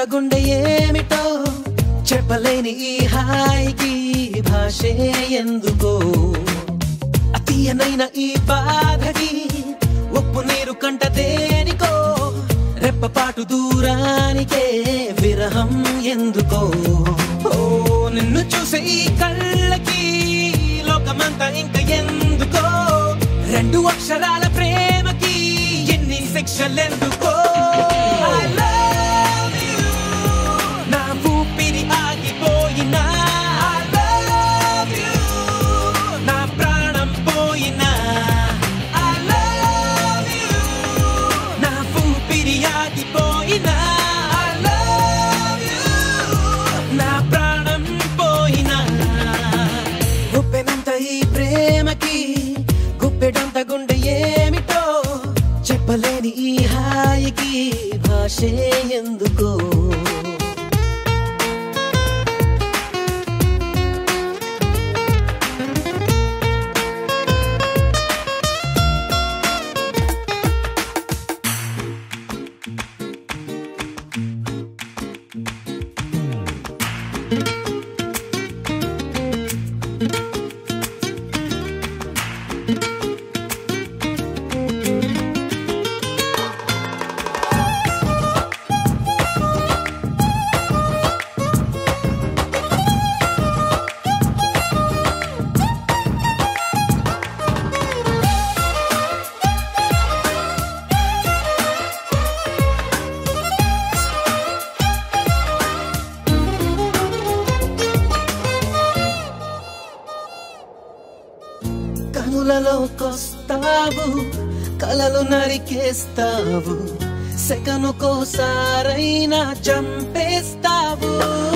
గుండె ఏమిటో చెప్పలేని ఈ హాయికి భాషే ఎందుకో అతీయనైన ఈ బాధకి ఉప్పు నీరు కంట దేనికో రెప్పపాటు దూరానికే విరహం ఎందుకో ఓ నిన్ను చూసే ఈ కళ్ళకి లోకమంతా ఇంక ఎందుకో రెండు అక్షరాల ప్రేమకి ఎన్ని శిక్షలెందుకో I love you. నా ఊపిరి ఆగిపోయినా I love you. నా ప్రాణం పోయినా I love you. నా ఊపిరి ఆగిపోయినా I love you. నా ప్రాణం పోయినా గుప్పెనంత ఈ ప్రేమకి గుప్పెడంత గుండె ఏమిటో చెప్పలేని ఈ హాయికి భాషే ఎందుకో కనులలోకొస్తావు కలలు నరికేస్తావు సెకనుకోసారైనా చంపేస్తావు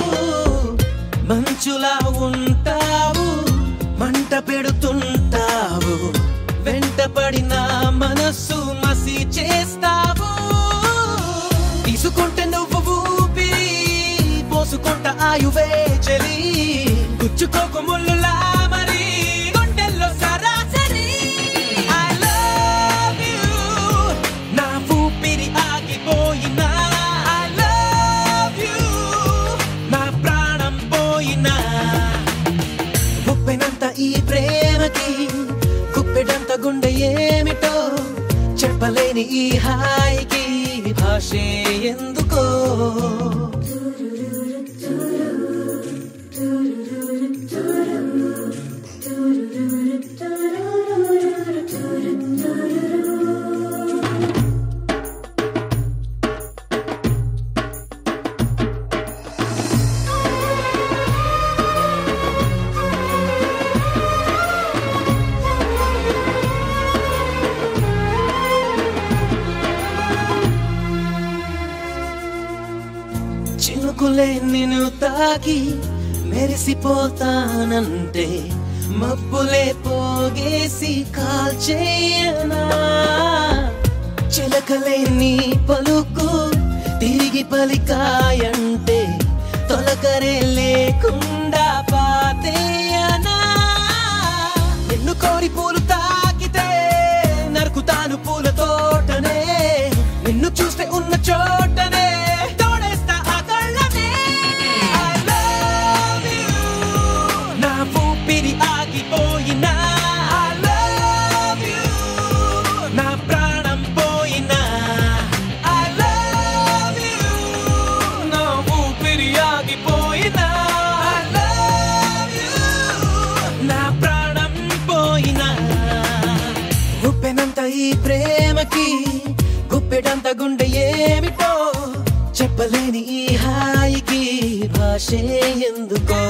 మంచులా ఉంటావు మంట పెడుతుంటావు వెంట పడిన మనస్సు మసి చేస్తావు తీసుకుంటే నువ్వు ఊపిరి పోసుకుంట ఆయువే చలి గుచ్చుకోకు ముళ్ళులా మరి గుండెల్లో సరాసరి I love you. నా ఊపిరి ఆగిపోయినా I love you. నా ప్రాణం పోయినా ఉప్పెనంత ఈ ప్రేమకి కుప్పెడంత గుండె ఏమిటో చెప్పలేని ఈ హాయికి భాషే ఎందుకో చినుకులే నిన్ను తాకి మెరిసిపోతానంటే మబ్బులే పోగేసి కాల్చేయనా చిలకలే నీ పలుకు తిరిగి పలికాయంటే తొలకరే లేకుండా పాతేయనా నిన్ను కోరి పూలు తాకితే నరుకుతాను పూల తోటనే నిన్ను చూస్తే ఉన్న చోటనే తోడేస్తా ఆ కళ్ళనే I love you. నా ఊపిరి ఆగిపోయినా I love you. నా ప్రాణం పోయినా I love you. నా ఊపిరి ఆగిపోయినా I love you. నా ప్రాణం పోయినా గుప్పెనంత ఈ ప్రేమకి గుప్పెడంత గుండె ఏమిటో చెప్పలేని ఈ హాయికి భాషే ఎందుకో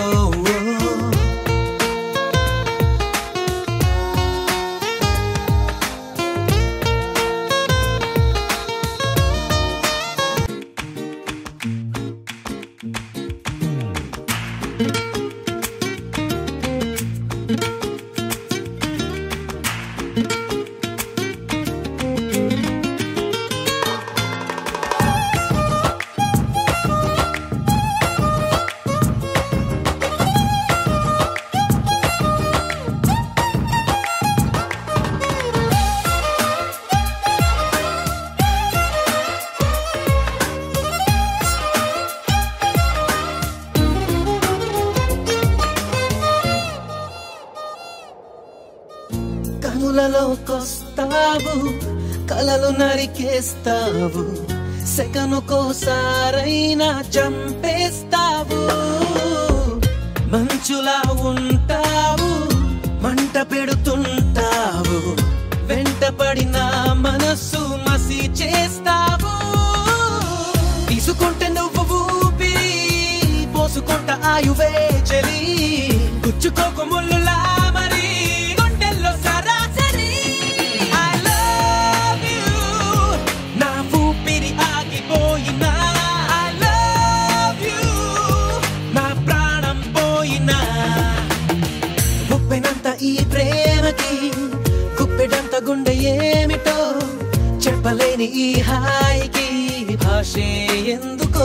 కలలోకొస్తావు కలలు నరికేస్తావు సెకనుకోసారైనా చంపేస్తావు మంచులా ఉంటావు మంట పెడుతుంటావు వెంట పడిన మనస్సు మసి చేస్తావు తీసుకుంటే నువ్వు ఊపిరి పోసుకుంట ఆయువే చలి గుచ్చుకోకు ముళ్ళులా మరి గుండెల్లో సరాసరి I love you. నా ఊపిరి ఆగిపోయినా I love you. నా ప్రాణం పోయినా ఉప్పెనంత ఈ ప్రేమకి గుప్పెడంత గుండె ఏమిటో చెప్పలేని ఈ హాయికి భాషే ఎందుకో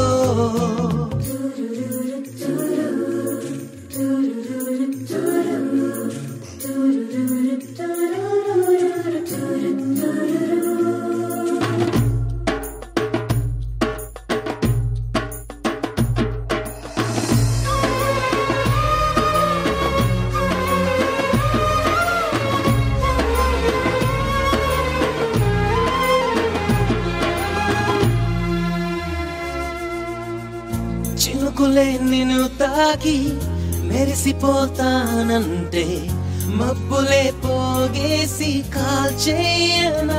చినుకులే నిన్ను తాకి మెరిసిపోతానంటే మబ్బులే పోగేసి కాల్చేయనా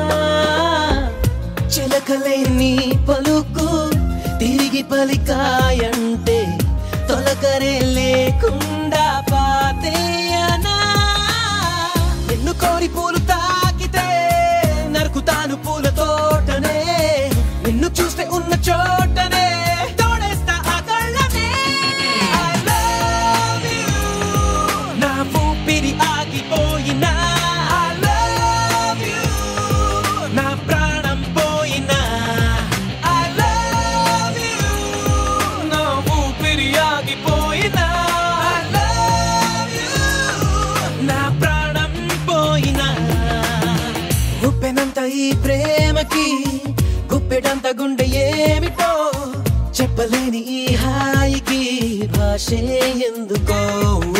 చిలకలే నీ పలుకు తిరిగి పలికాయంటే తొలకరే లేకుండా పాతేయనా నిన్ను కోరి పూలు తాకితే నరుకుతాను పూల తోటనే నిన్ను చూస్తే ఉన్న చోటనే తోడేస్తా ఆ కళ్ళనే I love you. నా ఊపిరి ఆగిపోయినా I love you. నా ప్రాణం పోయినా I love you. నా ఊపిరి ఆగిపోయినా I love you. నా ప్రాణం పోయినా ఉప్పెనంత ఈ ప్రేమకి గుప్పెడంత గుండె ఏమిటో చెప్పలేని ఈ హాయికి భాషే ఎందుకో